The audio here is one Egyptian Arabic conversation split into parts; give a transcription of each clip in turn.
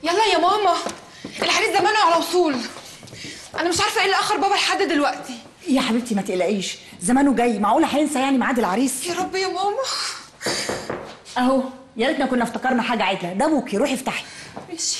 يلا يا ماما العريس زمانه على وصول انا مش عارفه ايه اللي اخر بابا لحد دلوقتي يا حبيبتي ما تقلقيش زمانه جاي معقوله هينسى يعني ميعاد العريس يا رب يا ماما اهو يا ريتنا كنا افتكرنا حاجه عدله ده ابوكي روحي افتحي ماشي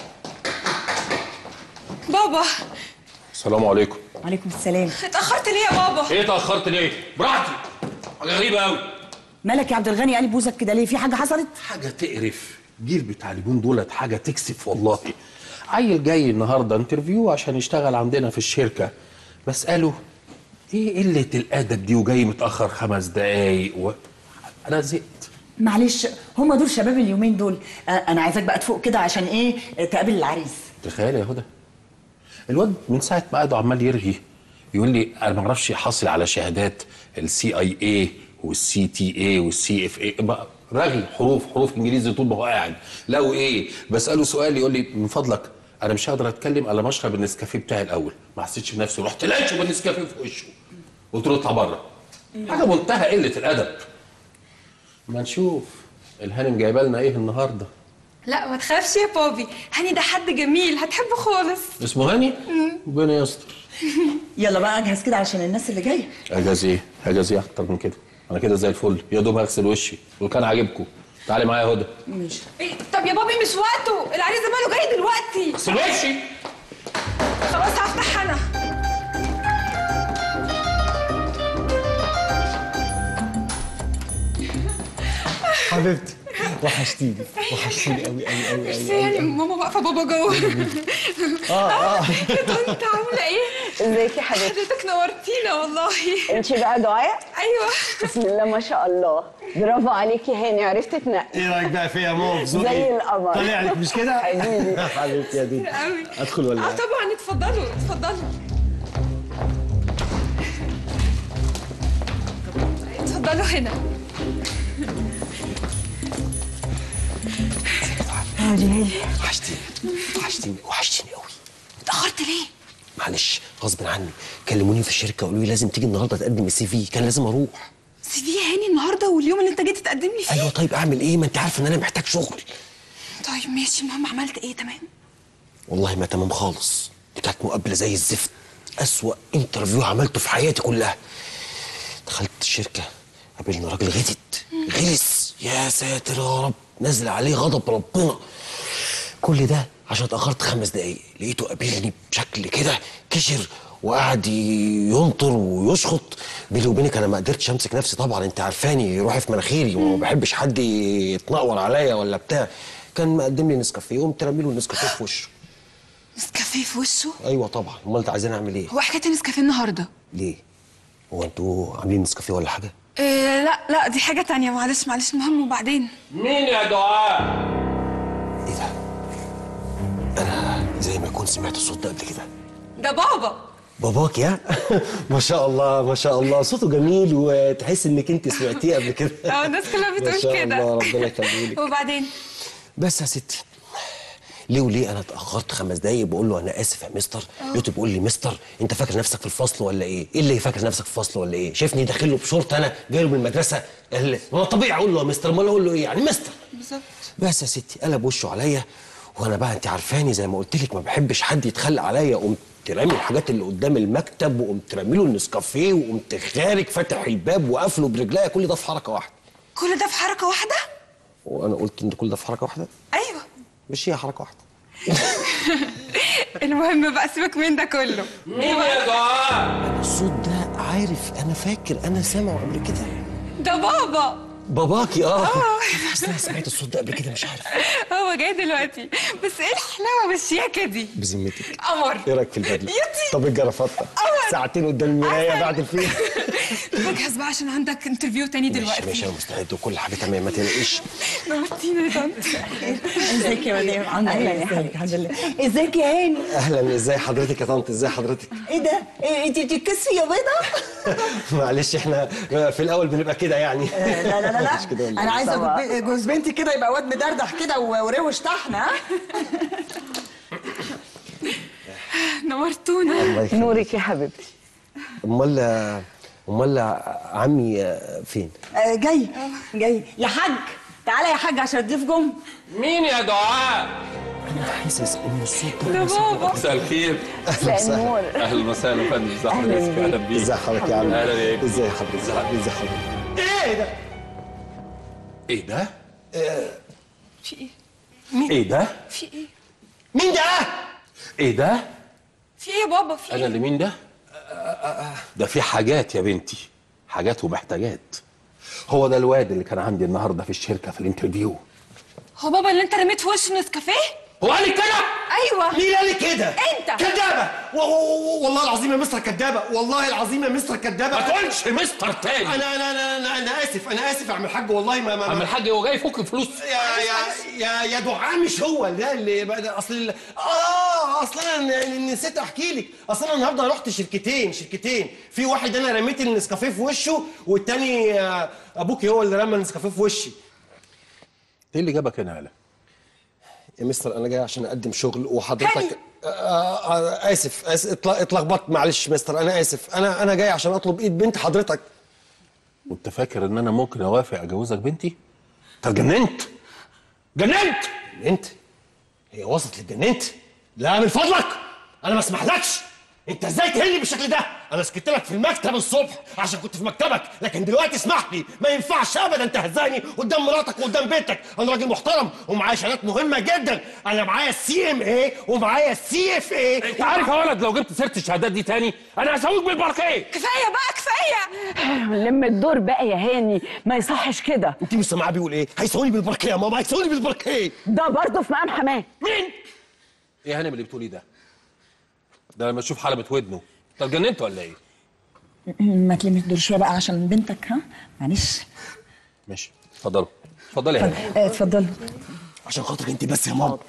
بابا السلام عليكم وعليكم السلام اتاخرت ليه يا بابا ايه اتاخرت ليه براحتي حاجه غريبه قوي مالك يا عبد الغني قالب بوزك كده ليه في حاجه حصلت حاجه تقرف الجيل بتاع اليومين دولت حاجه تكسف والله عيل جاي النهارده انترفيو عشان يشتغل عندنا في الشركه بساله ايه قله الادب دي وجاي متاخر خمس دقايق و... انا زهقت معلش هم دول شباب اليومين دول آه، انا عايزاك بقى تفوق كده عشان ايه آه، تقابل العريس تخيل يا هدى الواد من ساعه ما قعدوا عمال يرغي يقول لي انا ما اعرفش يحصل على شهادات السي اي اي والسي تي اي والسي اف اي رغي حروف حروف انجليزي طول ما هو قاعد لو ايه بساله سؤال يقول لي من فضلك انا مش هقدر اتكلم الا ما اشرب النسكافيه بتاعي الاول ما حسيتش بنفسي رحت لقيته بالنسكافيه في وشه قلت له اطلع بره حاجه منتهى قله الادب ما نشوف الهانم جايبه لنا ايه النهارده لا ما تخافش يا بابي هاني ده حد جميل هتحبه خالص اسمه هاني ربنا يستر يلا بقى اجهز كده عشان الناس اللي جايه اجازي ايه اجازي اكتر من كده انا كده زي الفل يا دوب هغسل وشي وكان عاجبكم تعالي معايا يا هدى ماشي إيه طب يا بابي مش وقته العريس زمانه جاي دلوقتي اغسل وشي خلاص هفتح انا حبيبتي وحشتيني وحشتيني قوي قوي قوي بس قوي يعني ماما واقفه بابا جوه اه اه يا طنط عامله ايه ازيك يا حبيبتي حضرتك نورتينا والله انت بقى دعاء ايوه بسم الله ما شاء الله برافو عليكي هاني عرفتي تنقي ايه رايك بقى فيا يا ماما ذوقي زي القمر. طالع لك مش كده حبيبي. حبيبتي يا دي قوي ادخل ولا اه لا؟ طبعا اتفضلوا اتفضلوا اتفضلوا هنا وحشتيني وحشتيني وحشتيني قوي اتاخرت ليه معلش غصب عني كلموني في الشركه قالوا لي لازم تيجي النهارده تقدم السي في كان لازم اروح سي في يا هاني النهارده واليوم اللي انت جيت تقدم لي فيه ايوه طيب اعمل ايه ما انت عارفه ان انا محتاج شغل طيب ماشي المهم عملت ايه تمام والله ما تمام خالص دي كانت مقابله زي الزفت اسوا انترفيو عملته في حياتي كلها دخلت الشركه قابلنا راجل غتت غلس يا ساتر يا رب نزل عليه غضب ربنا كل ده عشان اتاخرت خمس دقايق لقيته قابلني بشكل كده كشر وقعد ينطر ويشخط بيني وبينك انا ما قدرتش امسك نفسي طبعا انت عارفاني روحي في مناخيري وما بحبش حد يتنقور عليا ولا بتاع كان مقدم لي نسكافيه قمت رامي له النسكافيه في وشه نسكافيه في وشه ايوه طبعا امال انت عايزين اعمل ايه هو حكايه النسكافيه النهارده ليه هو انتوا عاملين نسكافيه ولا حاجه إيه لا لا دي حاجه تانية معلش معلش المهم وبعدين مين يا دعاء ايه ده انا زي ما كنت سمعت الصوت ده قبل كده ده بابا باباك يا ما شاء الله ما شاء الله صوته جميل وتحس انك انت سمعتيه قبل كده اه الناس كلها ما بتقول شاء كده الله ربنا يخليلك وبعدين بس يا ستي ليه وليه انا اتاخرت خمس دقايق بقول له انا اسف يا مستر لقيته بيقول لي مستر انت فاكر نفسك في الفصل ولا ايه ايه اللي فاكر نفسك في الفصل ولا ايه شايفني داخل له بشورت انا جاي له من المدرسه قال ما طبيعي اقول له يا مستر امال اقول له ايه يعني مستر بالظبط بس يا ستي قلب وشه عليا وانا بقى انت عارفاني زي ما قلت لك ما بحبش حد يتخلى عليا قمت رامي الحاجات اللي قدام المكتب وقمت رامي له النسكافيه وقمت خارج فاتح الباب وقافله برجليا كل ده في حركه واحده كل ده في حركه واحده وانا قلت ان كل ده في حركه واحده ايوه مش هي حركه واحده المهم بقى سيبك من ده كله مين يا دعاء الصوت ده عارف انا فاكر انا سامعه قبل كده ده بابا باباكي اه بس انا سمعت الصوت ده قبل كده مش عارف هو جاي دلوقتي بس ايه الحلاوه بالشياكه دي بذمتك قمر ايه رايك في البدله يطي. طب الجرافطه ساعتين قدام المرايه بعد الفيلم بجهز بقى عشان عندك انترفيو تاني ماشي دلوقتي ماشي انا مستعد وكل حاجه تمام ما تقلقيش نورتينا يا طنط ازيك يا مدام عامله ايه ازيك الحمد لله ازيك يا هاني اهلا ازاي حضرتك يا طنط ازاي حضرتك ايه ده إيه انت بتتكسفي يا بيضه معلش احنا في الاول بنبقى كده يعني لا لا لا مش كده لا ولا انا إيه؟ عايزه طبعا. جوز- جوز بنتي كده يبقى واد مدردح كده و- وروش طحن ها نورتونا الله يخليك. نورك يا حبيبتي امال امال عمي فين آه، جاي جاي يا حاج تعالى يا حاج عشان الضيف جم مين يا دعاء حاسس ان الصوت ده ده بابا مساء الخير مساء النور اهلا وسهلا يا فندم ازي أهلاً حضرتك بيك. اهلا بيك ازي حضرتك يا عم اهلا بيك ازي حضرتك ازي حضرتك ازي حضرتك ايه ده ايه ده؟ في ايه ايه ده؟ في ايه مين ده؟ ايه ده؟ في ايه يا بابا في انا ايه اللي مين ده؟ ده في حاجات يا بنتي حاجات ومحتاجات هو ده الواد اللي كان عندي النهارده في الشركه في الانترفيو هو بابا اللي انت رميت في وشه نسكافيه هو قال لك كده؟ ايوه مين قال لي كده؟ أنت. كدابة و- و- و- والله العظيم يا مستر كدابة والله العظيم يا مستر كدابة ما تقولش مستر تاني انا انا انا انا, أنا اسف انا اسف يا عم الحاج والله ما ما, عم ما الحاج هو جاي يفك الفلوس يا يا يا يا دعاء مش هو ده اللي بقى ده اصل ال- اه اصل انا ن- ن- نسيت احكي لك اصل انا النهارده رحت شركتين شركتين في واحد انا رميت النسكافيه في وشه والتاني آه، ابوكي هو اللي رمى النسكافيه في وشي ايه اللي جابك هنا يالا؟ يا مستر انا جاي عشان اقدم شغل وحضرتك آه آه اسف آسف، اتل- اتلخبطت معلش مستر انا اسف انا انا جاي عشان اطلب ايد بنت حضرتك وانت فاكر ان انا ممكن اوافق اجوزك بنتي؟ انت اتجننت جننت انت هي وصلت للجننت لا من فضلك انا ما اسمحلكش انت ازاي تهلي بالشكل ده انا سكت لك في المكتب الصبح عشان كنت في مكتبك لكن دلوقتي اسمح لي ما ينفعش ابدا تهزاني قدام مراتك وقدام بنتك انا راجل محترم ومعايا شهادات مهمه جدا انا معايا السي ام اي ومعايا السي اف اي انت عارف يا ولد لو جبت سيره الشهادات دي تاني انا هسويك بالباركيه كفايه بقى كفايه لم الدور بقى يا هاني ما يصحش كده انت مش سامعاه بيقول ايه هيسووني بالبركيه يا ماما هيسووني بالبركيه ده برضه في مقام حماه مين؟ ايه هانم اللي بتقولي ده؟ ده لما اشوف حلبة ودنه انت اتجننت ولا ايه؟ ما تلمي الدور شويه بقى عشان بنتك ها معلش ماشي اتفضلوا اتفضلي يا هانم آه، اتفضلوا عشان خاطرك انت بس يا ماما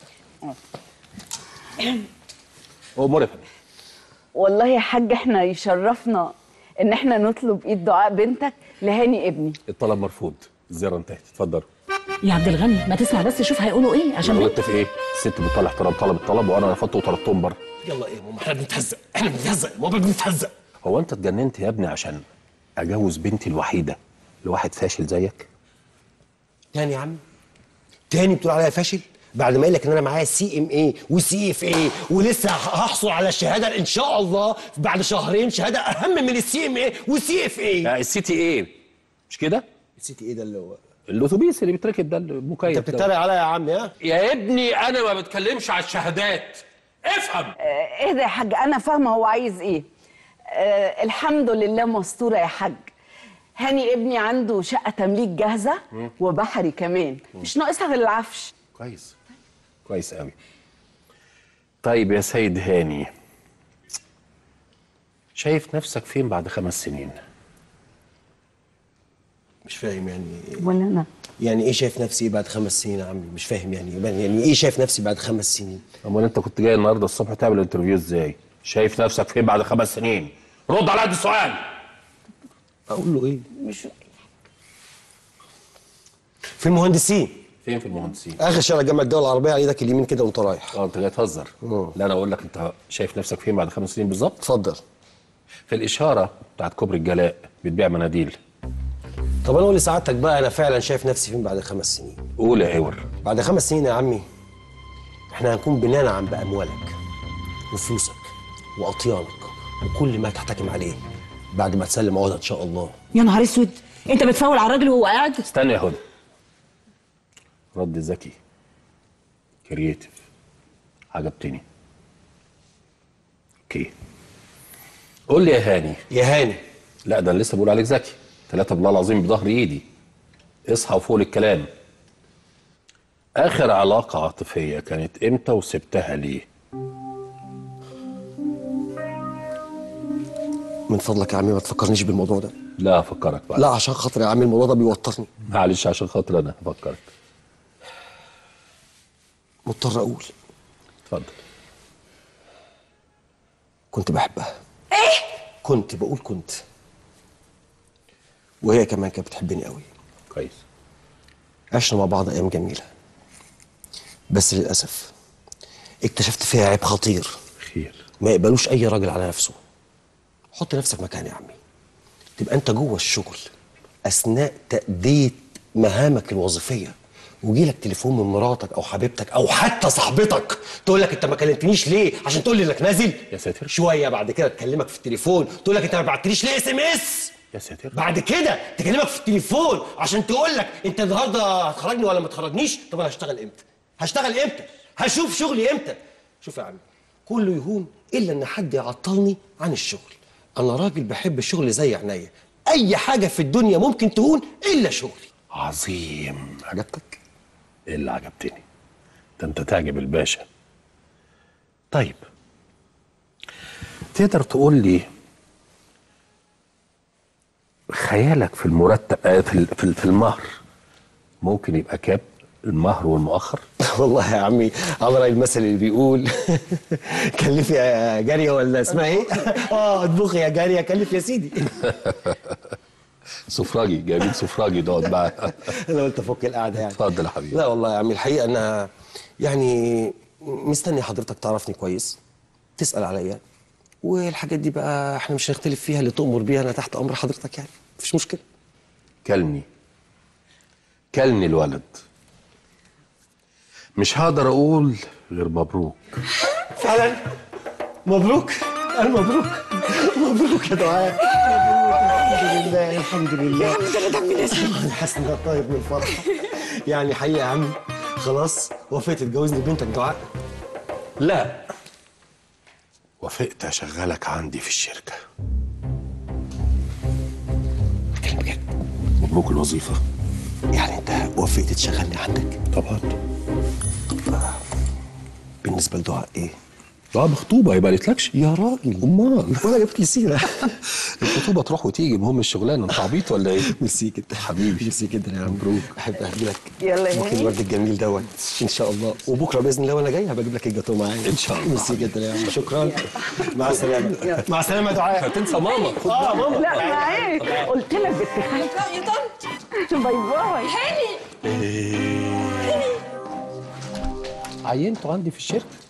امور يا فندم والله يا حاج احنا يشرفنا ان احنا نطلب ايد دعاء بنتك لهاني ابني الطلب مرفوض الزياره انتهت اتفضلوا يا عبد الغني ما تسمع بس شوف هيقولوا ايه عشان انا بنتك غلطت في ايه؟ الست بتطلع احترام طلب الطلب وانا رفضته وطردتهم بره يلا ايه يا ماما احنا بنتهزق احنا بنتهزق ماما بنتهزق هو انت اتجننت يا ابني عشان اجوز بنتي الوحيده لواحد فاشل زيك؟ تاني يا عم تاني بتقول عليا فاشل بعد ما قال لك ان انا معايا سي ام اي وسي اف اي ولسه هحصل على الشهاده ان شاء الله بعد شهرين شهاده اهم من السي ام اي والسي اف اي لا السي تي ايه مش كده؟ السي تي اي ده اللي هو الاتوبيس اللي بيتركب ده المكيف انت ده. بتتريق عليا يا عم ها يا ابني انا ما بتكلمش على الشهادات افهم اه، اهدى يا حاج انا فاهمه هو عايز ايه اه الحمد لله مستوره يا حاج هاني ابني عنده شقه تمليك جاهزه وبحري كمان مش ناقصها غير العفش كويس كويس قوي طيب يا سيد هاني شايف نفسك فين بعد خمس سنين مش فاهم يعني ولا انا يعني ايه شايف نفسي ايه بعد خمس سنين يا عمي مش فاهم يعني يعني ايه شايف نفسي بعد خمس سنين امال انت كنت جاي النهارده الصبح تعمل انترفيو ازاي شايف نفسك فين بعد خمس سنين رد على قد السؤال اقول له ايه مش في المهندسين فين في المهندسين اخر شارع جامعه الدول العربيه على ايدك اليمين كده وانت رايح اه انت جاي تهزر اه. لا انا اقول لك انت شايف نفسك فين بعد خمس سنين بالظبط اتفضل في الاشاره بتاعت كوبري الجلاء بتبيع مناديل طب انا اقول لسعادتك بقى انا فعلا شايف نفسي فين بعد خمس سنين قول يا عور بعد خمس سنين يا عمي احنا هنكون بننعم باموالك وفلوسك واطيانك وكل ما تحتكم عليه بعد ما تسلم عقدها ان شاء الله يا نهار اسود انت بتفاول على الراجل وهو قاعد استنى يا هدى رد ذكي كرييتيف عجبتني اوكي قول لي يا هاني يا هاني لا ده انا لسه بقول عليك ذكي ثلاثة بالله العظيم بظهر ايدي اصحى وفوق الكلام اخر علاقة عاطفية كانت امتى وسبتها ليه من فضلك يا عمي ما تفكرنيش بالموضوع ده لا افكرك بقى لا عشان خاطر يا عمي الموضوع ده بيوترني معلش عشان خاطر انا افكرك مضطر اقول اتفضل كنت بحبها ايه كنت بقول كنت وهي كمان كانت بتحبني قوي كويس عشنا مع بعض ايام جميله بس للاسف اكتشفت فيها عيب خطير خير ما يقبلوش اي راجل على نفسه حط نفسك مكاني يا عمي تبقى انت جوه الشغل اثناء تاديه مهامك الوظيفيه ويجي لك تليفون من مراتك او حبيبتك او حتى صاحبتك تقول لك انت ما كلمتنيش ليه عشان تقول لي انك نازل يا ساتر. شويه بعد كده تكلمك في التليفون تقول لك انت ما بعتليش ليه اس ام اس يا ساتر بعد كده تكلمك في التليفون عشان تقول لك انت النهارده هتخرجني ولا ما تخرجنيش طب انا هشتغل امتى هشتغل امتى هشوف شغلي امتى شوف يا عم كله يهون الا ان حد يعطلني عن الشغل انا راجل بحب الشغل زي عينيا اي حاجه في الدنيا ممكن تهون الا شغلي عظيم عجبتك ايه اللي عجبتني ده انت تعجب الباشا طيب تقدر تقول لي خيالك في المرتب آه، في ال- في ال- في المهر ممكن يبقى كام المهر والمؤخر والله يا عمي على رأي المثل اللي بيقول كلفي يا جارية ولا اسمها ايه؟ اه اطبخي يا جارية كلف يا سيدي سفراجي جايبين سفراجي نقعد بقى انا قلت افك القعده يعني اتفضل يا حبيبي لا والله يا عمي الحقيقه انا يعني مستني حضرتك تعرفني كويس تسال عليا والحاجات دي بقى احنا مش هنختلف فيها اللي تؤمر بيها انا تحت امر حضرتك يعني مفيش مشكله كلني كلني الولد مش هقدر اقول غير مبروك فعلا مبروك ألف مبروك مبروك يا دعاء الحمد لله الحمد لله انا حاسس ان أنا طاير من الفرحه يعني حقيقه يا عمي خلاص وافقت تتجوزني بنتك دعاء لا وافقت اشغلك عندي في الشركه بتكلم بجد مبروك الوظيفه يعني انت وافقت تشغلني عندك طبعا بالنسبه لدعاء ايه اه مخطوبه يبقى قالتلكش يا راجل امال ولا جبت لي سيره الخطوبه تروح وتيجي المهم الشغلانه انت عبيط ولا ايه ميرسي جدا حبيبي. ميرسي جدا يا عم مبروك احب اهدي لك يلا يا بوكيه هاني. الورد الجميل دوت ان شاء الله وبكره باذن الله وانا جاي هبقى اجيب لك الجاتوه معايا إن شاء الله. ميرسي جدا يا عم شكرا مع السلامه مع السلامه يا دعاء هتنسى ماما خد اه ماما لا ما ايه قلت لك باتفاق يا طنط باي باي هاني عينته عندي في الشركه